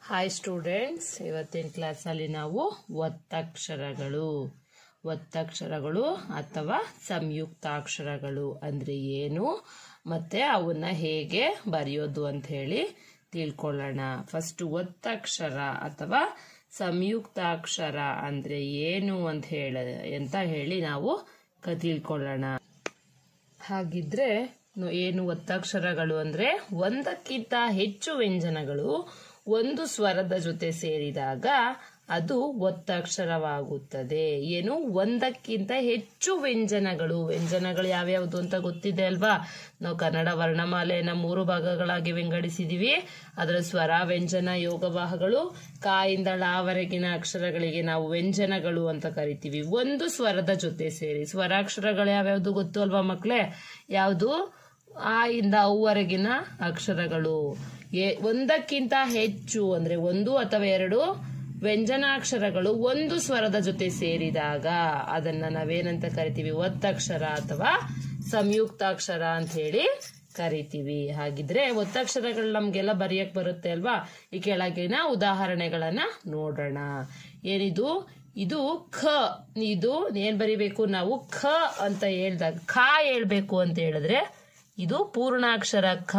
hi students ಇವತ್ತಿನ ಕ್ಲಾಸಲ್ಲಿ ನಾವು ಒತ್ತಕ್ಷರಗಳು ಒತ್ತಕ್ಷರಗಳು ಅಥವಾ ಸಂಯುಕ್ತಾಕ್ಷರಗಳು ಅಂದರೆ ಏನು ಮತ್ತೆ ಅವನ್ನ ಹೇಗೆ ಬರೆಯೋದು ಅಂತ ಹೇಳಿ ತಿಳ್ಕೊಳ್ಳೋಣ ಫಸ್ಟ್ ಒತ್ತಕ್ಷರ ಅಥವಾ ಸಂಯುಕ್ತಾಕ್ಷರ ಅಂದರೆ ಏನು ಅಂತ ಹೇಳ ಅಂತ ಹೇಳಿ ನಾವು ಕ ತಿಳ್ಕೊಳ್ಳೋಣ ಹಾಗಿದ್ರೆ ನು- ಏನು ಒತ್ತಕ್ಷರಗಳು ಅಂದ್ರೆ ಒಂದಕ್ಕಿಂತ ಹೆಚ್ಚು ವ್ಯಂಜನಗಳು ಒಂದು ಸ್ವರದ ಜೊತೆ ಸೇರಿದಾಗ ಅದು ಒತ್ತಕ್ಷರವಾಗುತ್ತದೆ ಏನು ಒಂದಕ್ಕಿಂತ ಹೆಚ್ಚು ವ್ಯಂಜನಗಳು ವ್ಯಂಜನಗಳು ಯಾವ್ಯಾವುದು ಅಂತ ಗೊತ್ತಿದೆ ಅಲ್ವಾ ನಾವು ಕನ್ನಡ ವರ್ಣಮಾಲೆಯನ್ನ ಮೂರು ಭಾಗಗಳಾಗಿ ವಿಂಗಡಿಸಿದೀವಿ ಅದರ ಸ್ವರ ವ್ಯಂಜನ ಯೋಗವಾಹಗಳು ಕಾಯಿಂದ ಳವರೆಗಿನ ಅಕ್ಷರಗಳಿಗೆ ನಾವು ವ್ಯಂಜನಗಳು ಅಂತ ಕರಿತೀವಿ ಒಂದು ಸ್ವರದ ಜೊತೆ ಸೇರಿ ಸ್ವರಾಕ್ಷರಗಳು ಯಾವ್ಯಾವ್ದು ಗೊತ್ತು ಅಲ್ವಾ ಮಕ್ಳೇ ಯಾವುದು ಆ ಇಂದ ಅವುವರೆಗಿನ ಅಕ್ಷರಗಳು ಎ- ಒಂದಕ್ಕಿಂತ ಹೆಚ್ಚು ಅಂದ್ರೆ ಒಂದು ಅಥವಾ ಎರಡು ವ್ಯಂಜನಾಕ್ಷರಗಳು ಒಂದು ಸ್ವರದ ಜೊತೆ ಸೇರಿದಾಗ ಅದನ್ನ ನಾವೇನಂತ ಕರಿತೀವಿ ಒತ್ತಕ್ಷರ ಅಥವಾ ಸಂಯುಕ್ತಾಕ್ಷರ ಅಂತ ಹೇಳಿ ಕರಿತೀವಿ ಹಾಗಿದ್ರೆ ಒತ್ತಕ್ಷರಗಳು ನಮ್ಗೆಲ್ಲ ಬರೆಯಕ್ ಬರುತ್ತೆ ಅಲ್ವಾ ಈ ಕೆಳಗಿನ ಉದಾಹರಣೆಗಳನ್ನ ನೋಡೋಣ ಏನಿದು ಇದು ಖ ಇದು ಏನ್ ಬರಿಬೇಕು ನಾವು ಖ ಅಂತ ಹೇಳ್ದಾಗ ಖ ಹೇಳ್ಬೇಕು ಅಂತ ಹೇಳಿದ್ರೆ ಇದು ಪೂರ್ಣಾಕ್ಷರ ಖ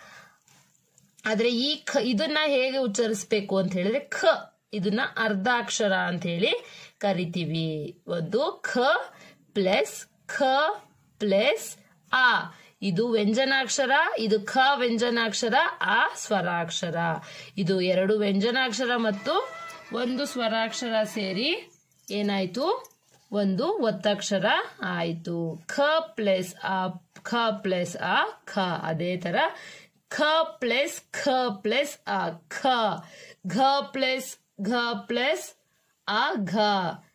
ಆದ್ರೆ ಈ ಖ ಇದನ್ನ ಹೇಗೆ ಉಚ್ಚರಿಸ್ಬೇಕು ಅಂತ ಹೇಳಿದ್ರೆ ಖ ಇದನ್ನ ಅರ್ಧಾಕ್ಷರ ಅಂತ ಹೇಳಿ ಕರಿತೀವಿ ಒಂದು ಖ ಪ್ಲಸ್ ಖ ಪ್ಲಸ್ ಆ ಇದು ವ್ಯಂಜನಾಕ್ಷರ ಇದು ಖ ವ್ಯಂಜನಾಕ್ಷರ ಆ ಸ್ವರಾಕ್ಷರ ಇದು ಎರಡು ವ್ಯಂಜನಾಕ್ಷರ ಮತ್ತು ಒಂದು ಸ್ವರಾಕ್ಷರ ಸೇರಿ ಏನಾಯ್ತು ಒಂದು ಒತ್ತಕ್ಷರ ಆಯ್ತು ಖ ಪ್ಲಸ್ ಆ ಖ ಪ್ಲಸ್ ಆ ಖ ಅದೇ ತರ ಖ ಪ್ಲಸ್ ಖ ಪ್ಲಸ್ ಆ ಖ ಘ ಪ್ಲಸ್ ಘ ಪ್ಲಸ್ ಆ ಘ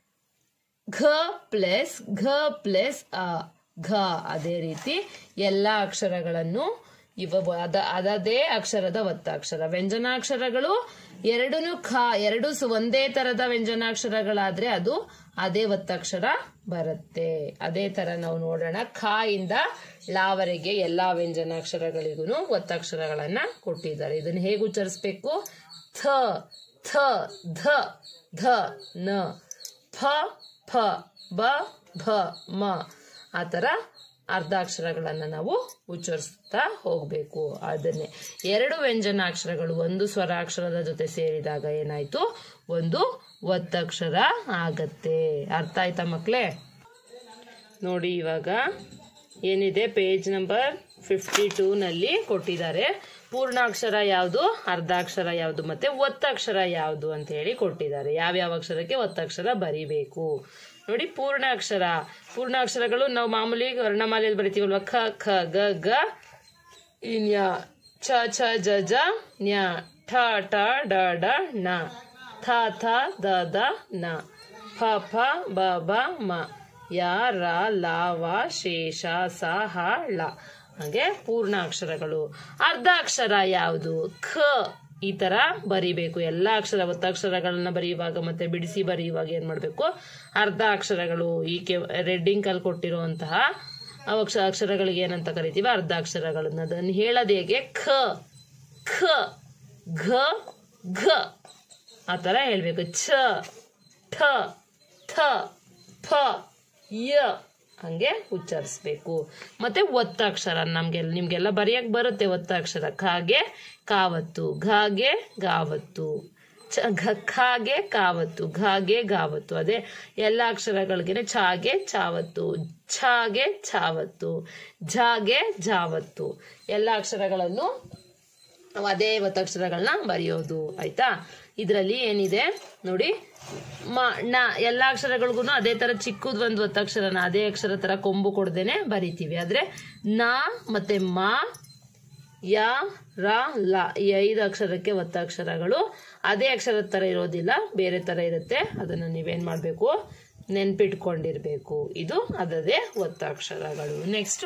ಘ ಪ್ಲಸ್ ಘ ಪ್ಲಸ್ ಅ ಘ ಅದೇ ರೀತಿ ಎಲ್ಲ ಅಕ್ಷರಗಳನ್ನು ಇವ ಅದ ಅದದೇ ಅಕ್ಷರದ ಒತ್ತಾಕ್ಷರ ವ್ಯಂಜನಾಕ್ಷರಗಳು ಎರಡೂ ಖ ಎರಡು ಸ- ಒಂದೇ ತರದ ವ್ಯಂಜನಾಕ್ಷರಗಳಾದ್ರೆ ಅದು ಅದೇ ಒತ್ತಕ್ಷರ ಬರುತ್ತೆ ಅದೇ ತರ ನಾವು ನೋಡೋಣ ಖ ಇಂದ ಲಾವರೆಗೆ ಎಲ್ಲಾ ವ್ಯಂಜನಾಕ್ಷರಗಳಿಗೂ ಒತ್ತಕ್ಷರಗಳನ್ನ ಕೊಟ್ಟಿದ್ದಾರೆ ಇದನ್ನ ಹೇಗೆ ಉಚ್ಚರಿಸ್ಬೇಕು ಥ ಥ ಧ ಧ ನ ಫ ಫ ಬ ಭ ಮ ಆ ಥರ ಅರ್ಧಾಕ್ಷರಗಳನ್ನು ನಾವು ಉಚ್ಚರಿಸ್ತಾ ಹೋಗಬೇಕು ಅದನ್ನೇ ಎರಡು ವ್ಯಂಜನಾಕ್ಷರಗಳು ಒಂದು ಸ್ವರಾಕ್ಷರದ ಜೊತೆ ಸೇರಿದಾಗ ಏನಾಯ್ತು ಒಂದು ಒತ್ತಕ್ಷರ ಆಗತ್ತೆ ಅರ್ಥ ಆಯ್ತಾ ಮಕ್ಕಳೇ ನೋಡಿ ಇವಾಗ ಏನಿದೆ ಪೇಜ್ ನಂಬರ್ ಫಿಫ್ಟಿ ಟೂ ನಲ್ಲಿ ಕೊಟ್ಟಿದ್ದಾರೆ ಪೂರ್ಣಾಕ್ಷರ ಯಾವುದು ಅರ್ಧಾಕ್ಷರ ಯಾವುದು ಮತ್ತೆ ಒತ್ತಕ್ಷರ ಯಾವುದು ಅಂತ ಹೇಳಿ ಕೊಟ್ಟಿದ್ದಾರೆ ಯಾವ್ಯಾವ ಅಕ್ಷರಕ್ಕೆ ಒತ್ತಕ್ಷರ ಬರಿಬೇಕು ನೋಡಿ ಪೂರ್ಣಾಕ್ಷರ ಪೂರ್ಣಾಕ್ಷರಗಳು ನಾವು ಮಾಮೂಲಿ ವರ್ಣಮಾಲೆಯಲ್ಲಿ ಬರಿತೀವಲ್ವಾ ಖ ಖ ಗ ಗ ಇನ್ಯ ಛ ಛ ಜ ಜ ನ್ಯ ಠ ಠ ಡ ಡ ನ ಥ ಥ ದ ದ ನ ಫ ಫ ಬ ಬ ಮ ಯ ರ ಲ ವ ಶೇಷ ಸ ಹ ಳ ಹಾಗೆ ಪೂರ್ಣಾಕ್ಷರಗಳು ಅರ್ಧಾಕ್ಷರ ಯಾವುದು ಖ ಈ ತರ ಬರಿಬೇಕು ಎಲ್ಲ ಅಕ್ಷರ ಒತ್ತಕ್ಷರಗಳನ್ನ ಬರೆಯುವಾಗ ಮತ್ತೆ ಬಿಡಿಸಿ ಬರೆಯುವಾಗ ಏನ್ ಮಾಡ್ಬೇಕು ಅರ್ಧ ಅಕ್ಷರಗಳು ಈ ಕೆ ರೆಡ್ಡಿಂಗ್ ಕಲ್ ಕೊಟ್ಟಿರುವಂತಹ ಅಕ್ಷ ಅಕ್ಷರಗಳಿಗೆ ಏನಂತ ಕರಿತೀವಿ ಅರ್ಧಾಕ್ಷರಗಳನ್ನ ಅದನ್ನು ಹೇಳೋದು ಹೇಗೆ ಖ ಖ ಘ ಘ ಆ ಥರ ಹೇಳ್ಬೇಕು ಛ ಠ ಥ ಫ ಯ ಹಂಗೆ ಉಚ್ಚರಿಸ್ಬೇಕು ಮತ್ತೆ ಒತ್ತಕ್ಷರ ನಮ್ಗೆಲ್ಲ ನಿಮ್ಗೆಲ್ಲ ಬರೆಯಕ್ ಬರುತ್ತೆ ಒತ್ತಕ್ಷರ ಖಾಗೆ ಕಾವತ್ತು ಘಾಗೆ ಗಾವತ್ತು ಚ ಘ ಖಾಗೆ ಕಾವತ್ತು ಘಾಗೆ ಗಾವತ್ತು ಅದೇ ಎಲ್ಲ ಅಕ್ಷರಗಳಿಗೆನೆ ಛಾಗೆ ಚಾವತ್ತು ಛಾಗೆ ಛಾವತ್ತು ಝಾಗೆ ಜಾವತ್ತು ಎಲ್ಲ ಅಕ್ಷರಗಳನ್ನು ನಾವು ಅದೇ ಒತ್ತಕ್ಷರಗಳನ್ನ ಬರೆಯೋದು ಆಯ್ತಾ ಇದರಲ್ಲಿ ಏನಿದೆ ನೋಡಿ ಮ ನ ಎಲ್ಲ ಅಕ್ಷರಗಳಿಗೂ ಅದೇ ತರ ಚಿಕ್ಕದು ಒಂದು ಒತ್ತಕ್ಷರನ ಅದೇ ಅಕ್ಷರ ತರ ಕೊಂಬು ಕೊಡ್ದೇನೆ ಬರಿತೀವಿ ಆದ್ರೆ ನ ಮತ್ತೆ ಮ ಯ ರ ಲ ಈ ಐದು ಅಕ್ಷರಕ್ಕೆ ಒತ್ತಕ್ಷರಗಳು ಅದೇ ಅಕ್ಷರದ ತರ ಇರೋದಿಲ್ಲ ಬೇರೆ ತರ ಇರುತ್ತೆ ಅದನ್ನು ನೀವೇನ್ ಮಾಡಬೇಕು ನೆನ್ಪಿಟ್ಕೊಂಡಿರ್ಬೇಕು ಇದು ಅದದೇ ಒತ್ತಕ್ಷರಗಳು ನೆಕ್ಸ್ಟ್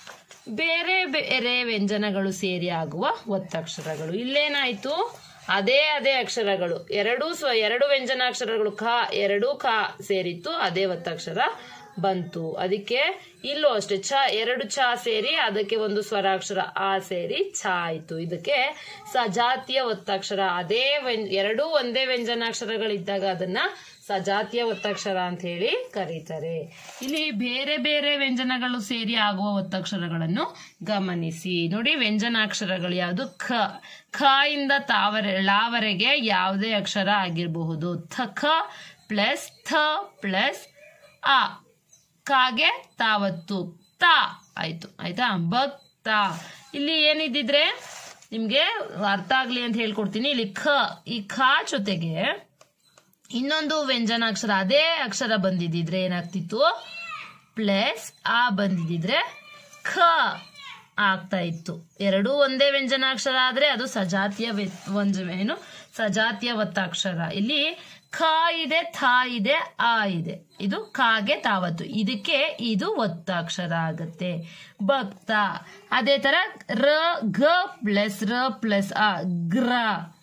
ಬೇರೆ ಬೇರೆ ವ್ಯಂಜನಗಳು ಸೇರಿ ಆಗುವ ಒತ್ತಕ್ಷರಗಳು ಇಲ್ಲೇನಾಯ್ತು ಅದೇ ಅದೇ ಅಕ್ಷರಗಳು ಎರಡು ಸ್ವ ಎರಡು ವ್ಯಂಜನಾಕ್ಷರಗಳು ಖ ಎರಡು ಖ ಸೇರಿತ್ತು ಅದೇ ಒತ್ತಕ್ಷರ ಬಂತು ಅದಕ್ಕೆ ಇಲ್ಲೂ ಅಷ್ಟೇ ಛ ಎರಡು ಛ ಸೇರಿ ಅದಕ್ಕೆ ಒಂದು ಸ್ವರಾಕ್ಷರ ಆ ಸೇರಿ ಛ ಆಯ್ತು ಇದಕ್ಕೆ ಸಜಾತಿಯ ಒತ್ತಕ್ಷರ ಅದೇ ವ್ಯಂ- ಎರಡೂ ಒಂದೇ ವ್ಯಂಜನಾಕ್ಷರಗಳಿದ್ದಾಗ ಅದನ್ನ ಸಜಾತಿಯ ಒತ್ತಕ್ಷರ ಅಂತ ಹೇಳಿ ಕರೀತಾರೆ ಇಲ್ಲಿ ಬೇರೆ ಬೇರೆ ವ್ಯಂಜನಗಳು ಸೇರಿ ಆಗುವ ಒತ್ತಕ್ಷರಗಳನ್ನು ಗಮನಿಸಿ ನೋಡಿ ವ್ಯಂಜನಾಕ್ಷರಗಳು ಯಾವುದು ಖ ಖ ಇಂದ ತಾವರೆ ಲಾವರೆಗೆ ಯಾವುದೇ ಅಕ್ಷರ ಆಗಿರಬಹುದು ಥ ಖ ಪ್ಲಸ್ ಥ ಪ್ಲಸ್ ಆ ಕಾಗೆ ತಾವತ್ತು ತಾ ಆಯ್ತು ಆಯ್ತಾ ಭಕ್ತ ಇಲ್ಲಿ ಏನಿದ್ದಿದ್ರೆ ನಿಮ್ಗೆ ಅರ್ಥ ಆಗ್ಲಿ ಅಂತ ಹೇಳ್ಕೊಡ್ತೀನಿ ಇಲ್ಲಿ ಖ ಈ ಖ ಜೊತೆಗೆ ಇನ್ನೊಂದು ವ್ಯಂಜನಾಕ್ಷರ ಅದೇ ಅಕ್ಷರ ಬಂದಿದ್ದಿದ್ರೆ ಏನಾಗ್ತಿತ್ತು ಪ್ಲಸ್ ಆ ಬಂದಿದ್ದಿದ್ರೆ ಖ ಆಗ್ತಾ ಇತ್ತು ಎರಡೂ ಒಂದೇ ವ್ಯಂಜನಾಕ್ಷರ ಆದ್ರೆ ಅದು ಸಜಾತಿಯ ವ್ಯ- ವಂಜ ಏನು ಸಜಾತಿಯ ಒತ್ತಾಕ್ಷರ ಇಲ್ಲಿ ಖ ಇದೆ ಥ ಇದೆ ಆ ಇದೆ ಇದು ಕಾಗೆ ತಾವತ್ತು ಇದಕ್ಕೆ ಇದು ಒತ್ತಾಕ್ಷರ ಆಗತ್ತೆ ಭಕ್ತ ಅದೇ ತರ ರ ಗ ಪ್ಲಸ್ ರ ಪ್ಲಸ್ ಆ ಗ್ರ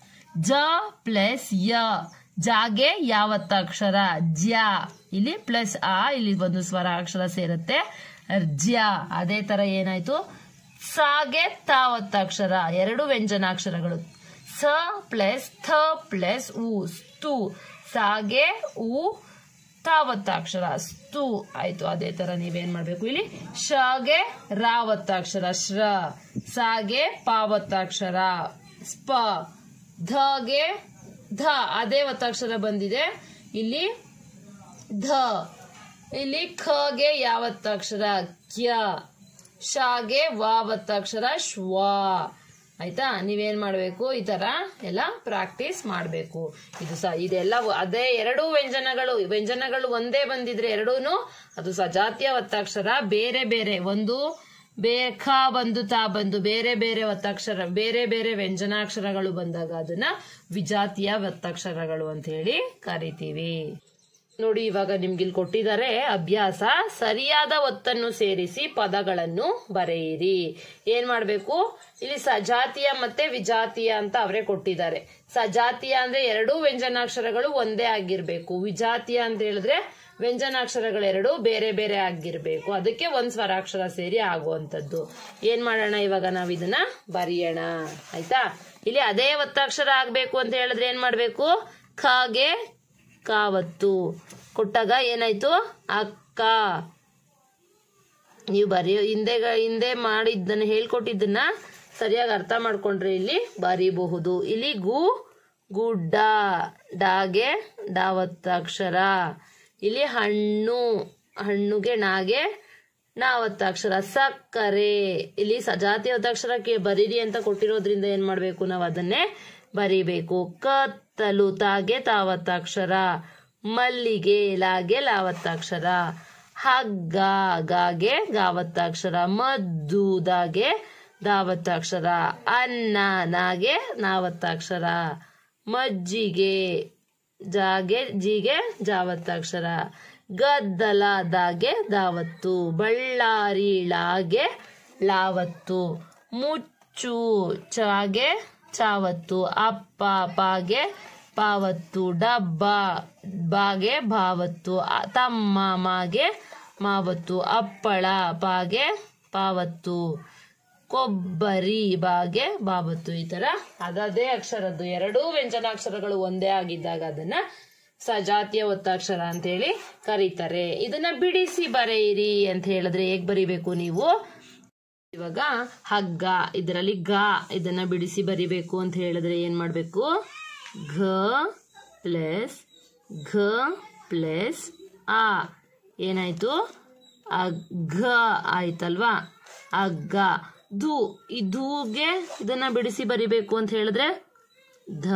ಜ ಪ್ಲಸ್ ಯ ಜಾಗೆ ಯಾವತ್ತಾಕ್ಷರ ಜ್ಯ ಇಲ್ಲಿ ಪ್ಲಸ್ ಆ ಇಲ್ಲಿ ಒಂದು ಸ್ವರ ಅಕ್ಷರ ಸೇರುತ್ತೆ ಜ್ಯ ಅದೇ ತರ ಏನಾಯ್ತು ಸಾಗೆ ತಾವತ್ತಾಕ್ಷರ ಎರಡು ವ್ಯಂಜನಾಕ್ಷರಗಳು ಸ ಪ್ಲಸ್ ಥ ಪ್ಲಸ್ ಉ ಸ್ತು ಸಾಗೆ ಉ ತಾವತ್ತಾಕ್ಷರ ಸ್ತು ಆಯ್ತು ಅದೇ ತರ ನೀವೇನ್ ಮಾಡ್ಬೇಕು ಇಲ್ಲಿ ಶಗೆ ರಾವತ್ತಾಕ್ಷರ ಶ್ರ ಸಾಗೆ ಪಾವತ್ತಾಕ್ಷರ ಸ್ಪ ಧಗೆ ಧ ಅದೇ ಒತ್ತಾಕ್ಷರ ಬಂದಿದೆ ಇಲ್ಲಿ ಧ ಇಲ್ಲಿ ಖಗೆ ಯಾವತ್ತಾಕ್ಷರ ಕ್ಯ ಶಾಗೆ ವಾವತ್ತಾಕ್ಷರ ಶ್ವ ಆಯ್ತಾ ನೀವೇನ್ ಮಾಡ್ಬೇಕು ಈ ತರ ಎಲ್ಲ ಪ್ರಾಕ್ಟೀಸ್ ಮಾಡ್ಬೇಕು ಇದು ಸಹ ಇದೆಲ್ಲ ಅದೇ ಎರಡೂ ವ್ಯಂಜನಗಳು ವ್ಯಂಜನಗಳು ಒಂದೇ ಬಂದಿದ್ರೆ ಎರಡೂನು ಅದು ಸಜಾತಿಯ ಒತ್ತಾಕ್ಷರ ಬೇರೆ ಬೇರೆ ಒಂದು ಬೇ ಖ ಬಂದು ತಾ ಬಂದು ಬೇರೆ ಬೇರೆ ಒತ್ತಾಕ್ಷರ ಬೇರೆ ಬೇರೆ ವ್ಯಂಜನಾಕ್ಷರಗಳು ಬಂದಾಗ ಅದನ್ನ ವಿಜಾತಿಯ ಒತ್ತಾಕ್ಷರಗಳು ಅಂತ ಹೇಳಿ ಕರಿತೀವಿ ನೋಡಿ ಇವಾಗ ನಿಮ್ಗೆ ಇಲ್ಲಿ ಕೊಟ್ಟಿದ್ದಾರೆ ಅಭ್ಯಾಸ ಸರಿಯಾದ ಒತ್ತನ್ನು ಸೇರಿಸಿ ಪದಗಳನ್ನು ಬರೆಯಿರಿ ಏನ್ ಮಾಡ್ಬೇಕು ಇಲ್ಲಿ ಸಜಾತಿಯ ಮತ್ತೆ ವಿಜಾತಿಯ ಅಂತ ಅವರೇ ಕೊಟ್ಟಿದ್ದಾರೆ ಸಜಾತಿಯ ಅಂದ್ರೆ ಎರಡೂ ವ್ಯಂಜನಾಕ್ಷರಗಳು ಒಂದೇ ಆಗಿರ್ಬೇಕು ವಿಜಾತಿಯ ಅಂತ ಹೇಳಿದ್ರೆ ವ್ಯಂಜನಾಕ್ಷರಗಳೆರಡು ಬೇರೆ ಬೇರೆ ಆಗಿರ್ಬೇಕು ಅದಕ್ಕೆ ಒಂದ್ ಸ್ವರಾಕ್ಷರ ಸೇರಿ ಆಗುವಂತದ್ದು ಏನ್ ಮಾಡೋಣ ಇವಾಗ ನಾವ್ ಇದನ್ನ ಬರೆಯೋಣ ಆಯ್ತಾ ಇಲ್ಲಿ ಅದೇ ಒತ್ತಾಕ್ಷರ ಆಗ್ಬೇಕು ಅಂತ ಹೇಳಿದ್ರೆ ಏನ್ ಮಾಡ್ಬೇಕು ಖಗೆ ಕಾವತ್ತು ಕೊಟ್ಟಾಗ ಏನಾಯ್ತು ಅಕ್ಕ ನೀವು ಬರೆಯೋ ಹಿಂದೆ ಹಿಂದೆ ಮಾಡಿದ್ದನ್ನ ಹೇಳ್ಕೊಟ್ಟಿದ್ದನ್ನ ಸರಿಯಾಗಿ ಅರ್ಥ ಮಾಡ್ಕೊಂಡ್ರೆ ಇಲ್ಲಿ ಬರೀಬಹುದು ಇಲ್ಲಿ ಗು ಗುಡ್ಡ ಡಾಗೆ ಡಾವತ್ತಾಕ್ಷರ ಇಲ್ಲಿ ಹಣ್ಣು ಹಣ್ಣುಗೆ ನಾಗೆ ನಾವತ್ತಾಕ್ಷರ ಸಕ್ಕರೆ ಇಲ್ಲಿ ಸಜಾತಿ ಒತ್ತಾಕ್ಷರಕ್ಕೆ ಬರೀರಿ ಅಂತ ಕೊಟ್ಟಿರೋದ್ರಿಂದ ಏನ್ ಮಾಡ್ಬೇಕು ನಾವು ಅದನ್ನೇ ಬರಿಬೇಕು ಕತ್ತಲು ತಾಗೆ ತಾವತ್ತಾಕ್ಷರ ಮಲ್ಲಿಗೆ ಲಾಗೆ ಲಾವತ್ತಾಕ್ಷರ ಹಗ್ಗ ಗಾಗೆ ಗಾವತ್ತಾಕ್ಷರ ಮದ್ದು ದಾಗೆ ದಾವತ್ತಾಕ್ಷರ ಅನ್ನ ನಾಗೆ ನಾವತ್ತಾಕ್ಷರ ಮಜ್ಜಿಗೆ ಜಾಗೆ ಜಿಗೆ ಜಾವತ್ತಾಕ್ಷರ ಗದ್ದಲ ದಾಗೆ ದಾವತ್ತು ಬಳ್ಳಾರಿ ಳಾಗೆ ಲಾವತ್ತು ಮುಚ್ಚು ಚಾಗೆ ಚಾವತ್ತು ಅಪ್ಪ ಪಾಗೆ ಪಾವತ್ತು ಡಬ್ಬ ಬಾಗೆ ಭಾವತ್ತು ಅ- ತಮ್ಮ ಮಾಗೆ ಮಾವತ್ತು ಅಪ್ಪಳ ಪಾಗೆ ಪಾವತ್ತು ಕೊಬ್ಬರಿ ಬಾಗೆ ಬಾಬತ್ತು ಈ ತರ ಅದದೇ ಅಕ್ಷರದ್ದು ಎರಡೂ ವ್ಯಂಜನಾಕ್ಷರಗಳು ಒಂದೇ ಆಗಿದ್ದಾಗ ಅದನ್ನ ಸಜಾತಿಯ ಒತ್ತಾಕ್ಷರ ಅಂತ ಹೇಳಿ ಕರೀತಾರೆ ಇದನ್ನ ಬಿಡಿಸಿ ಬರೆಯಿರಿ ಅಂತ ಹೇಳಿದ್ರೆ ಹೇಗ್ ಬರಿಬೇಕು ನೀವು ಇವಾಗ ಹಗ್ಗ ಇದರಲ್ಲಿ ಗ ಇದನ್ನ ಬಿಡಿಸಿ ಬರಿಬೇಕು ಅಂತ ಹೇಳಿದ್ರೆ ಏನ್ ಮಾಡ್ಬೇಕು ಘ ಪ್ಲಸ್ ಘ ಪ್ಲಸ್ ಆ ಏನಾಯ್ತು ಅಗ್ಗ ಆಯ್ತಲ್ವಾ ಅಗ್ಗ ಧೂ ಈ ಧೂಗೆ ಇದನ್ನ ಬಿಡಿಸಿ ಬರಿಬೇಕು ಅಂತ ಹೇಳಿದ್ರೆ ಧ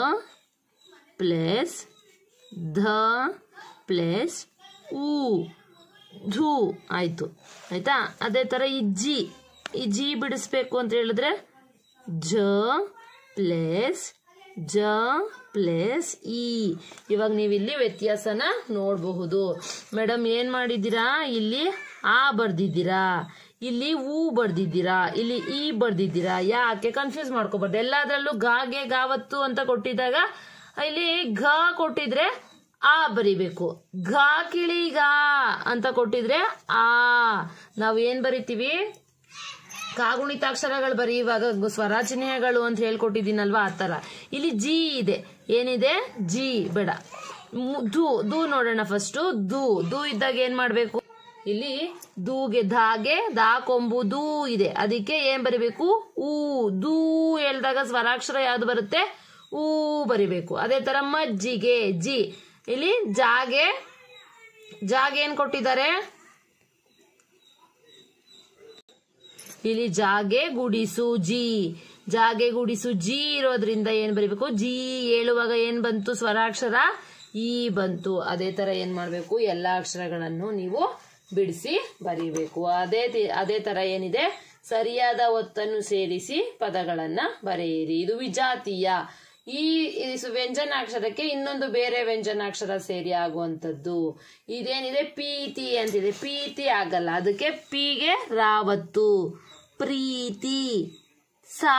ಪ್ಲಸ್ ಧ ಪ್ಲಸ್ ಊ ಧೂ ಆಯ್ತು ಆಯ್ತಾ ಅದೇ ತರ ಈ ಜಿ ಈ ಜಿ ಬಿಡಿಸ್ಬೇಕು ಅಂತ ಹೇಳಿದ್ರೆ ಜ ಪ್ಲಸ್ ಜ ಪ್ಲಸ್ ಇ ಇವಾಗ ನೀವು ಇಲ್ಲಿ ವ್ಯತ್ಯಾಸನ ನೋಡಬಹುದು ಮೇಡಮ್ ಏನ್ ಮಾಡಿದ್ದೀರಾ ಇಲ್ಲಿ ಆ ಬರ್ದಿದ್ದೀರಾ ಇಲ್ಲಿ ಊ ಬರ್ದಿದ್ದೀರಾ ಇಲ್ಲಿ ಈ ಬರ್ದಿದ್ದೀರಾ ಯಾಕೆ ಕನ್ಫ್ಯೂಸ್ ಮಾಡ್ಕೋಬಾರ್ದು ಎಲ್ಲಾದ್ರಲ್ಲೂ ಗಾಗೆ ಗಾವತ್ತು ಅಂತ ಕೊಟ್ಟಿದ್ದಾಗ ಇಲ್ಲಿ ಘ ಕೊಟ್ಟಿದ್ರೆ ಆ ಬರಿಬೇಕು ಘ ಕಿಳಿ ಗ ಅಂತ ಕೊಟ್ಟಿದ್ರೆ ಆ ನಾವು ಏನ್ ಬರಿತೀವಿ ಕಾಗುಣಿತಾಕ್ಷರಗಳು ಬರೆಯುವಾಗ ಗು- ಸ್ವರಾಚನೆಗಳು ಅಂತ ಹೇಳ್ಕೊಟ್ಟಿದ್ದೀನಲ್ವಾ ಆ ತರ ಇಲ್ಲಿ ಜಿ ಇದೆ ಏನಿದೆ ಜಿ ಬೇಡ ಮು- ಧೂ ದೂ ನೋಡೋಣ ಫಸ್ಟ್ ದೂ ದೂ ಇದ್ದಾಗ ಏನ್ ಮಾಡ್ಬೇಕು ಇಲ್ಲಿ ದೂಗೆ ಧಾಗೆ ದಾ ಕೊಂಬು ದೂ ಇದೆ ಅದಕ್ಕೆ ಏನ್ ಬರಿಬೇಕು ಊ ದೂ ಹೇಳ್ದಾಗ ಸ್ವರಾಕ್ಷರ ಯಾವ್ದು ಬರುತ್ತೆ ಊ ಬರಿಬೇಕು ಅದೇ ತರ ಮಜ್ಜಿಗೆ ಜಿ ಇಲ್ಲಿ ಜಾಗೆ ಜಾಗೆ ಏನ್ ಕೊಟ್ಟಿದ್ದಾರೆ ಇಲ್ಲಿ ಜಾಗೆ ಗುಡಿಸು ಜಿ ಜಾಗೆ ಗುಡಿಸು ಜಿ ಇರೋದ್ರಿಂದ ಏನ್ ಬರಿಬೇಕು ಜಿ ಹೇಳುವಾಗ ಏನ್ ಬಂತು ಸ್ವರಾಕ್ಷರ ಈ ಬಂತು ಅದೇ ತರ ಏನ್ ಮಾಡ್ಬೇಕು ಎಲ್ಲಾ ಅಕ್ಷರಗಳನ್ನು ನೀವು ಬಿಡಿಸಿ ಬರೀಬೇಕು ಅದೇ ತಿ- ಅದೇ ತರ ಏನಿದೆ ಸರಿಯಾದ ಒತ್ತನ್ನು ಸೇರಿಸಿ ಪದಗಳನ್ನ ಬರೆಯಿರಿ ಇದು ವಿಜಾತೀಯ ಈ ಈ ಸು- ವ್ಯಂಜನಾಕ್ಷರಕ್ಕೆ ಇನ್ನೊಂದು ಬೇರೆ ವ್ಯಂಜನಾಕ್ಷರ ಸೇರಿ ಆಗುವಂತದ್ದು ಇದೇನಿದೆ ಪೀತಿ ಅಂತಿದೆ ಪೀತಿ ಆಗಲ್ಲ ಅದಕ್ಕೆ ಪಿಗೆ ರಾವತ್ತು ಪ್ರೀತಿ ಸಾ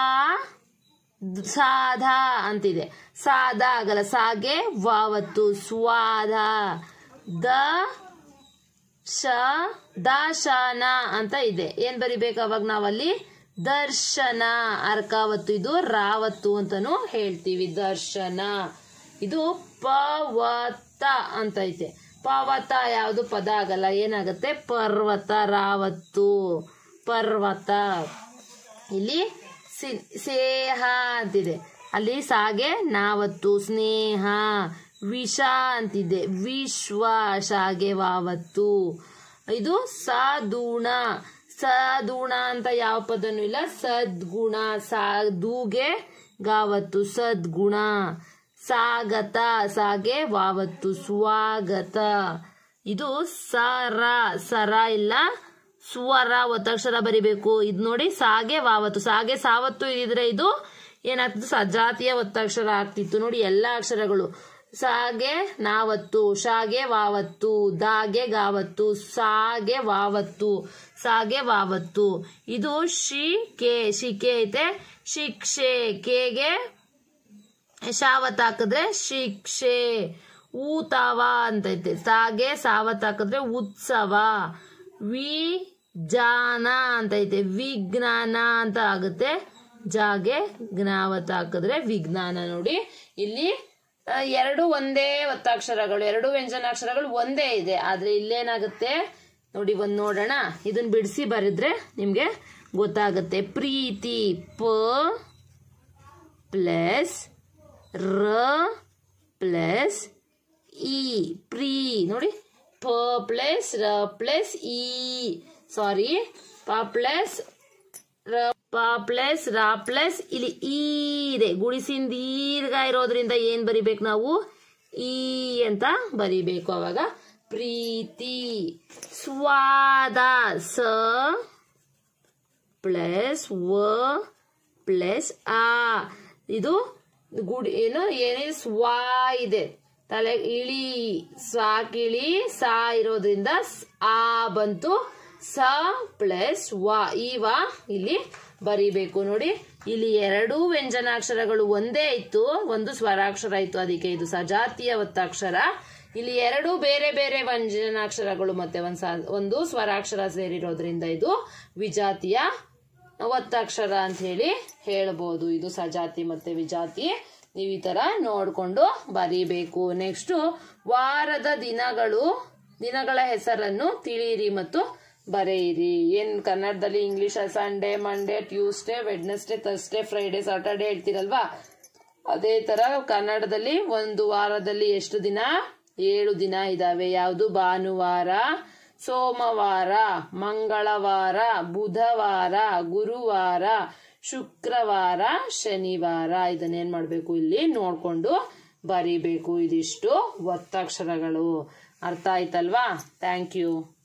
ಸಾಧ ಅಂತಿದೆ ಸಾಧ ಆಗಲ್ಲ ಸಾಗೆ ವಾವತ್ತು ಸ್ವಾದ ದ ಶ ದಾಶನ ಅಂತ ಇದೆ ಏನ್ ಬರಿಬೇಕು ಅವಾಗ ನಾವಲ್ಲಿ ದರ್ಶನ ಅರ್ಕಾವತ್ತು ಇದು ರಾವತ್ತು ಅಂತಾನು ಹೇಳ್ತೀವಿ ದರ್ಶನ ಇದು ಪವತ ಅಂತ ಐತೆ ಪವತ ಯಾವುದು ಪದ ಆಗಲ್ಲ ಏನಾಗುತ್ತೆ ಪರ್ವತ ರಾವತ್ತು ಪರ್ವತ ಇಲ್ಲಿ ಸಿ- ಸೇಹ ಅಂತಿದೆ ಅಲ್ಲಿ ಸಾಗೆ ನಾವತ್ತು ಸ್ನೇಹ ವಿಷ ಅಂತಿದೆ ವಿಶ್ವ ಶಾಗೆ ವಾವತ್ತು ಇದು ಸಾಧೂಣ ಸದೂಣ ಅಂತ ಯಾವ ಪದನೂ ಇಲ್ಲ ಸದ್ಗುಣ ಸಾಧುಗೆ ಗಾವತ್ತು ಸದ್ಗುಣ ಸಾಗತ ಸಾಗೆ ವಾವತ್ತು ಸ್ವಾಗತ ಇದು ಸರ ಸರ ಇಲ್ಲ ಸ್ವರ ಒತ್ತಕ್ಷರ ಬರಿಬೇಕು ಇದು ನೋಡಿ ಸಾಗೆ ವಾವತ್ತು ಸಾಗೆ ಸಾವತ್ತು ಇದ್ರೆ ಇದು ಏನಾಗ್ತಿತ್ತು ಸಜಾತಿಯ ಒತ್ತಕ್ಷರ ಆಗ್ತಿತ್ತು ನೋಡಿ ಎಲ್ಲಾ ಅಕ್ಷರಗಳು ಸಾಗೆ ನಾವತ್ತು ಶಾಗೆ ವಾವತ್ತು ದಾಗೆ ಗಾವತ್ತು ಸಾಗೆ ವಾವತ್ತು ಸಾಗೆ ವಾವತ್ತು ಇದು ಶಿ ಕೆ ಶಿಕೆ ಐತೆ ಶಿಕ್ಷೆ ಕೇಗೆ ಶಾವತ್ ಹಾಕಿದ್ರೆ ಶಿಕ್ಷೆ ಊತವ ಅಂತೈತೆ ಸಾಗೆ ಸಾವತ್ ಹಾಕಿದ್ರೆ ಉತ್ಸವ ವಿ ಜಾನ ಅಂತೈತೆ ವಿಜ್ಞಾನ ಅಂತ ಆಗುತ್ತೆ ಜಾಗೆ ಜ್ಞಾವತ್ ಹಾಕಿದ್ರೆ ವಿಜ್ಞಾನ ನೋಡಿ ಇಲ್ಲಿ ಆ, ಎರಡು ಒಂದೇ ಒತ್ತಾಕ್ಷರಗಳು ಎರಡು ವ್ಯಂಜನಾಕ್ಷರಗಳು ಒಂದೇ ಇದೆ ಆದ್ರೆ ಇಲ್ಲೇನಾಗುತ್ತೆ ನೋಡಿ ಒಂದ್ ನೋಡೋಣ ಇದನ್ನ ಬಿಡಿಸಿ ಬರೆದ್ರೆ ನಿಮ್ಗೆ ಗೊತ್ತಾಗುತ್ತೆ ಪ್ರೀತಿ ಪ ಪ್ಲಸ್ ರ ಪ್ಲಸ್ ಇ ಪ್ರೀ ನೋಡಿ ಪ ಪ್ಲಸ್ ರ ಪ್ಲಸ್ ಇ ಸಾರಿ ಪ ಪ್ಲಸ್ ರ ಪ ಪ್ಲಸ್ ರ ಪ್ಲಸ್ ಇಲ್ಲಿ ಈ ಇದೆ ಗುಡಿಸಿನ ದೀರ್ಘ ಇರೋದ್ರಿಂದ ಏನ್ ಬರಿಬೇಕು ನಾವು ಈ ಅಂತ ಬರಿಬೇಕು ಅವಾಗ ಪ್ರೀತಿ ಸ್ವಾದ ಸ ಪ್ಲಸ್ ವ ಪ್ಲಸ್ ಆ ಇದು ಗುಡಿ ಏನು ಏನಿದೆ ಸ್ವಾ ಇದೆ ತಲೆ ಇಳಿ ಸಾಕಿಳಿ ಸಾ ಇರೋದ್ರಿಂದ ಸ್- ಆ ಬಂತು ಸ ಪ್ಲಸ್ ವ ಈ ವ ಇಲ್ಲಿ ಬರಿಬೇಕು ನೋಡಿ ಇಲ್ಲಿ ಎರಡೂ ವ್ಯಂಜನಾಕ್ಷರಗಳು ಒಂದೇ ಇತ್ತು ಒಂದು ಸ್ವರಾಕ್ಷರ ಇತ್ತು ಅದಕ್ಕೆ ಇದು ಸಜಾತಿಯ ಒತ್ತಾಕ್ಷರ ಇಲ್ಲಿ ಎರಡು ಬೇರೆ ಬೇರೆ ವ್ಯಂಜನಾಕ್ಷರಗಳು ಮತ್ತೆ ಒಂದ್ ಸಾ- ಒಂದು ಸ್ವರಾಕ್ಷರ ಸೇರಿರೋದ್ರಿಂದ ಇದು ವಿಜಾತಿಯ ಒತ್ತಕ್ಷರ ಅಂತ ಹೇಳಿ ಹೇಳ್ಬೋದು ಇದು ಸಜಾತಿ ಮತ್ತೆ ವಿಜಾತಿ ನೀವು ಈ ತರ ನೋಡ್ಕೊಂಡು ಬರೀಬೇಕು ನೆಕ್ಸ್ಟ್ ವಾರದ ದಿನಗಳು ದಿನಗಳ ಹೆಸರನ್ನು ತಿಳಿಯಿರಿ ಮತ್ತು ಬರೆಯಿರಿ ಏನ್ ಕನ್ನಡದಲ್ಲಿ English Sunday Monday Tuesday Wednesday Thursday Friday Saturday ಹೇಳ್ತೀರಲ್ವಾ ಅದೇ ತರ ಕನ್ನಡದಲ್ಲಿ ಒಂದು ವಾರದಲ್ಲಿ ಎಷ್ಟು ದಿನ ಏಳು ದಿನ ಇದಾವೆ ಯಾವುದು ಭಾನುವಾರ ಸೋಮವಾರ ಮಂಗಳವಾರ ಬುಧವಾರ ಗುರುವಾರ ಶುಕ್ರವಾರ ಶನಿವಾರ ಇದನ್ನೇನ್ ಮಾಡ್ಬೇಕು ಇಲ್ಲಿ ನೋಡ್ಕೊಂಡು ಬರಿಬೇಕು ಇದಿಷ್ಟು ಒತ್ತಕ್ಷರಗಳು ಅರ್ಥ ಆಯ್ತಲ್ವಾ ಥ್ಯಾಂಕ್ ಯು